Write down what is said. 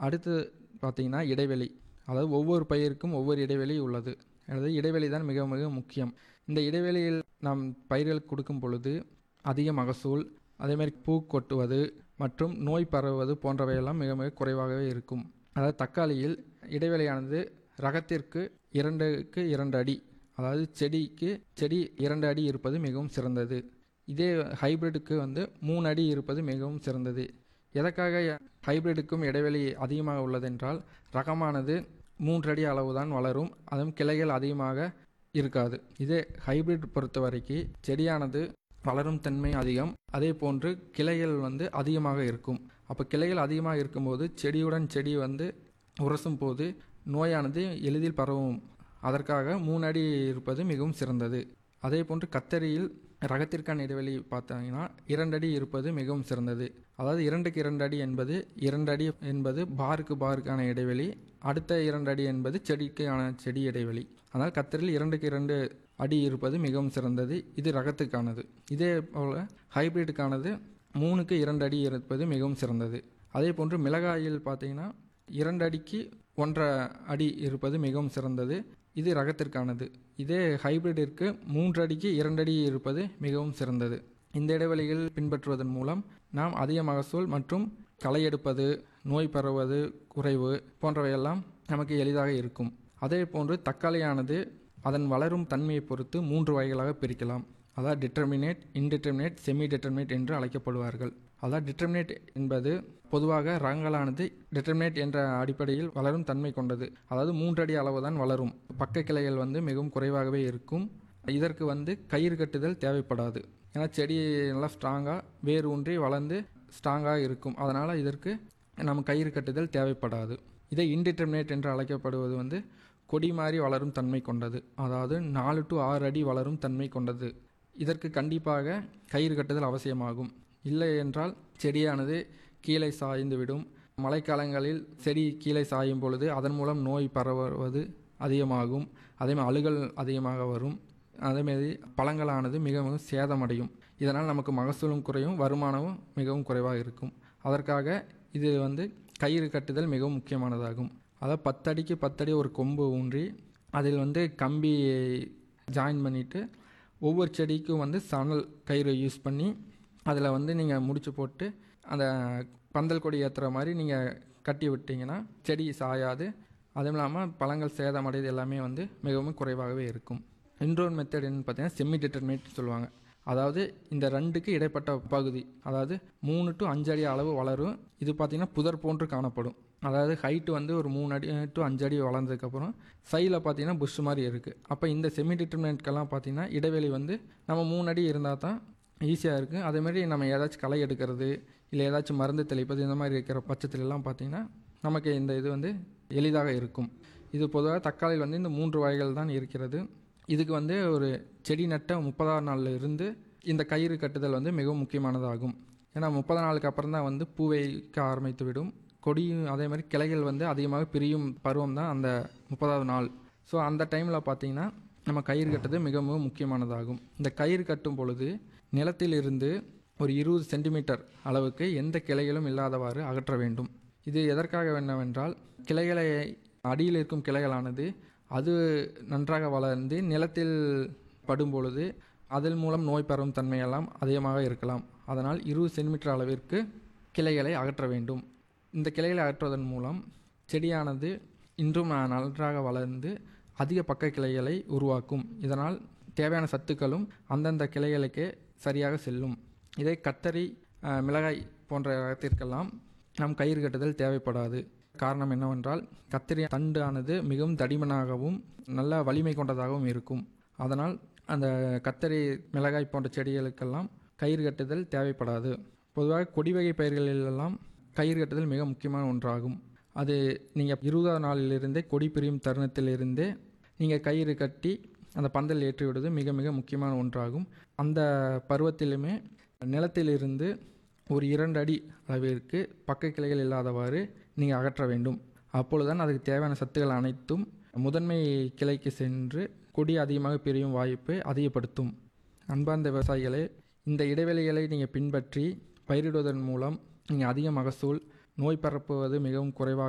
அடுத்து பார்த்தீங்கன்னா இடைவெளி அதாவது ஒவ்வொரு பயிருக்கும் ஒவ்வொரு இடைவெளி உள்ளது அதாவது இடைவெளி தான் மிக மிக முக்கியம் இந்த இடைவெளியில் நாம் பயிர்களுக்கு கொடுக்கும் பொழுது அதிக மகசூல் அதேமாதிரி பூ கொட்டுவது மற்றும் நோய் பரவுவது போன்றவையெல்லாம் மிக மிக குறைவாகவே இருக்கும் அதாவது தக்காளியில் இடைவெளியானது ரகத்திற்கு இரண்டுக்கு இரண்டு அடி அதாவது செடிக்கு செடி இரண்டு அடி இருப்பது மிகவும் சிறந்தது இதே ஹைபிரிட்டுக்கு வந்து மூணு அடி இருப்பது மிகவும் சிறந்தது எதற்காக ஹைபிரிட்டுக்கும் இடைவெளி அதிகமாக உள்ளதென்றால் ரகமானது மூன்று அடி அளவு தான் வளரும் அதுவும் கிளைகள் அதிகமாக இருக்காது இதே ஹைபிரிட் பொறுத்த வரைக்கும் செடியானது வளரும் தன்மை அதிகம் அதே போன்று கிளைகள் வந்து அதிகமாக இருக்கும் அப்போ கிளைகள் அதிகமாக இருக்கும்போது செடியுடன் செடி வந்து உரசும் போது நோயானது எளிதில் பரவும் அதற்காக மூணு அடி இருப்பது மிகவும் சிறந்தது அதே போன்று கத்தரியில் ரகத்திற்கான இடைவெளி பார்த்தீங்கன்னா இரண்டு அடி இருப்பது மிகவும் சிறந்தது அதாவது இரண்டுக்கு இரண்டு அடி என்பது இரண்டு அடி என்பது பாருக்கு பாருக்கான இடைவெளி அடுத்த இரண்டு அடி என்பது செடிக்கான செடி இடைவெளி அதனால் கத்தரியில் இரண்டுக்கு இரண்டு அடி இருப்பது மிகவும் சிறந்தது இது ரகத்துக்கானது இதே போல் ஹைபிரிட்டுக்கானது மூணுக்கு இரண்டு அடி இருப்பது மிகவும் சிறந்தது அதே போன்று மிளகாயில் பார்த்தீங்கன்னா இரண்டு அடிக்கு ஒன்றரை அடி இருப்பது மிகவும் சிறந்தது இது ரகத்திற்கானது இதே ஹைபிரிட்டிற்கு மூன்று அடிக்கு இரண்டு அடி இருப்பது மிகவும் சிறந்தது இந்த இடைவெளிகள் பின்பற்றுவதன் மூலம் நாம் அதிக மகசூல் மற்றும் களை எடுப்பது நோய் பரவுவது குறைவு போன்றவையெல்லாம் நமக்கு எளிதாக இருக்கும் அதே போன்று தக்காளியானது அதன் வளரும் தன்மையை பொறுத்து மூன்று வகைகளாக பிரிக்கலாம் அதாவது டிட்டர்மினேட் இன்டிட்டர்மினேட் செமி டிட்டர்மினேட் என்று அழைக்கப்படுவார்கள் அதாவது டிட்டர்மினேட் என்பது பொதுவாக ரகங்களானது டிட்டர்மினேட் என்ற அடிப்படையில் வளரும் தன்மை கொண்டது அதாவது மூன்றடி அளவு தான் வளரும் பக்க கிளைகள் வந்து மிகவும் குறைவாகவே இருக்கும் இதற்கு வந்து கயிறு கட்டுதல் தேவைப்படாது ஏன்னா செடி நல்லா ஸ்ட்ராங்காக வேர் ஊன்றி வளர்ந்து ஸ்ட்ராங்காக இருக்கும் அதனால் இதற்கு நம்ம கயிறு கட்டுதல் தேவைப்படாது இதே இன்டிட்டர்மினேட் என்று அழைக்கப்படுவது வந்து கொடி மாதிரி வளரும் தன்மை கொண்டது அதாவது நாலு டு ஆறு அடி வளரும் தன்மை கொண்டது இதற்கு கண்டிப்பாக கயிறு கட்டுதல் அவசியமாகும் இல்லை என்றால் செடியானது கீழே சாய்ந்து விடும் மழைக்காலங்களில் செடி கீழே சாயும் பொழுது அதன் மூலம் நோய் பரவுவது அதிகமாகும் அதேமாதிரி அழுகல் அதிகமாக வரும் அதேமாரி பழங்களானது மிகவும் சேதமடையும் இதனால் நமக்கு மகசூலும் குறையும் வருமானமும் மிகவும் குறைவாக இருக்கும் அதற்காக இது வந்து கயிறு கட்டுதல் மிகவும் முக்கியமானதாகும் அதாவது பத்தடிக்கு பத்தடி ஒரு கொம்பு ஊன்றி அதில் வந்து கம்பி ஜாயின் பண்ணிவிட்டு ஒவ்வொரு செடிக்கும் வந்து சணல் கயிறு யூஸ் பண்ணி அதில் வந்து நீங்கள் முடிச்சு போட்டு அந்த பந்தல் கொடி ஏற்றுற மாதிரி நீங்கள் கட்டி விட்டிங்கன்னா செடி சாயாது அதுவும் இல்லாமல் பழங்கள் சேதமடைது எல்லாமே வந்து மிகவும் குறைவாகவே இருக்கும் இன்னொரு மெத்தட் என்னன்னு பார்த்தீங்கன்னா செமி டிட்டர்மினேட் சொல்லுவாங்க அதாவது இந்த ரெண்டுக்கு இடைப்பட்ட பகுதி அதாவது மூணு டு அஞ்சு அடி அளவு வளரும் இது பார்த்திங்கன்னா புதர் போன்று காணப்படும் அதாவது ஹைட்டு வந்து ஒரு மூணு அடி டு அஞ்சு அடி வளர்ந்ததுக்கப்புறம் சைடில் பார்த்தீங்கன்னா புஷ் மாதிரி இருக்குது அப்போ இந்த செமி டிட்டர்மினேட்கெல்லாம் பார்த்தீங்கன்னா இடைவெளி வந்து நம்ம மூணு அடி இருந்தால் தான் ஈஸியாக இருக்குது அதேமாதிரி நம்ம ஏதாச்சும் களை எடுக்கிறது இல்லை ஏதாச்சும் மருந்து தெளிப்பது இந்த மாதிரி இருக்கிற பட்சத்துலலாம் பார்த்திங்கன்னா நமக்கு இந்த இது வந்து எளிதாக இருக்கும் இது பொதுவாக தக்காளியில் வந்து இந்த மூன்று வகைகள் தான் இருக்கிறது இதுக்கு வந்து ஒரு செடி நட்ட முப்பதாம் நாளில் இருந்து இந்த கயிறு கட்டுதல் வந்து மிகவும் முக்கியமானதாகும் ஏன்னா முப்பது நாளுக்கு அப்புறம் தான் வந்து பூ வைக்க ஆரம்பித்து விடும் கொடியும் அதே மாதிரி கிளைகள் வந்து அதிகமாக பிரியும் பருவம் தான் அந்த முப்பதாவது நாள் ஸோ அந்த டைமில் பார்த்திங்கன்னா நம்ம கயிறு கட்டுறது மிகவும் முக்கியமானதாகும் இந்த கயிறு கட்டும் பொழுது நிலத்திலிருந்து ஒரு இருபது சென்டிமீட்டர் அளவுக்கு எந்த கிளைகளும் இல்லாதவாறு அகற்ற வேண்டும் இது எதற்காக என்னவென்றால் கிளைகளை அடியில் இருக்கும் கிளைகளானது அது நன்றாக வளர்ந்து நிலத்தில் படும் பொழுது அதன் மூலம் நோய் பரவும் தன்மையெல்லாம் அதிகமாக இருக்கலாம் அதனால் இருபது சென்டிமீட்டர் அளவிற்கு கிளைகளை அகற்ற வேண்டும் இந்த கிளைகளை அகற்றுவதன் மூலம் செடியானது இன்றும் நன்றாக வளர்ந்து அதிக பக்க கிளைகளை உருவாக்கும் இதனால் தேவையான சத்துக்களும் அந்தந்த கிளைகளுக்கே சரியாக செல்லும் இதே கத்தரி மிளகாய் போன்ற ரகத்திற்கெல்லாம் நம் கயிறு கட்டுதல் தேவைப்படாது காரணம் என்னவென்றால் கத்திரி தண்டு ஆனது மிகவும் தடிமனாகவும் நல்ல வலிமை கொண்டதாகவும் இருக்கும் அதனால் அந்த கத்தரி மிளகாய் போன்ற செடிகளுக்கெல்லாம் கயிறு கட்டுதல் தேவைப்படாது பொதுவாக கொடி வகை பயிர்களிலெல்லாம் கயிறு கட்டுதல் மிக முக்கியமான ஒன்றாகும் அது நீங்கள் இருபதாவது நாளிலிருந்தே கொடி பிரியும் தருணத்திலிருந்தே நீங்கள் கயிறு கட்டி அந்த பந்தல் ஏற்றி விடுவது மிக மிக முக்கியமான ஒன்றாகும் அந்த பருவத்திலுமே நிலத்திலிருந்து ஒரு இரண்டு அடி அளவிற்கு பக்க கிளைகள் இல்லாதவாறு நீங்கள் அகற்ற வேண்டும் அப்பொழுதுதான் அதுக்கு தேவையான சத்துக்கள் அனைத்தும் முதன்மை கிளைக்கு சென்று கொடி அதிகமாக பிரியும் வாய்ப்பை அதிகப்படுத்தும் அன்பார்ந்த விவசாயிகளே இந்த இடைவெளிகளை நீங்கள் பின்பற்றி பயிரிடுவதன் மூலம் நீங்கள் அதிக மகசூல் நோய் பரப்புவது மிகவும் குறைவாக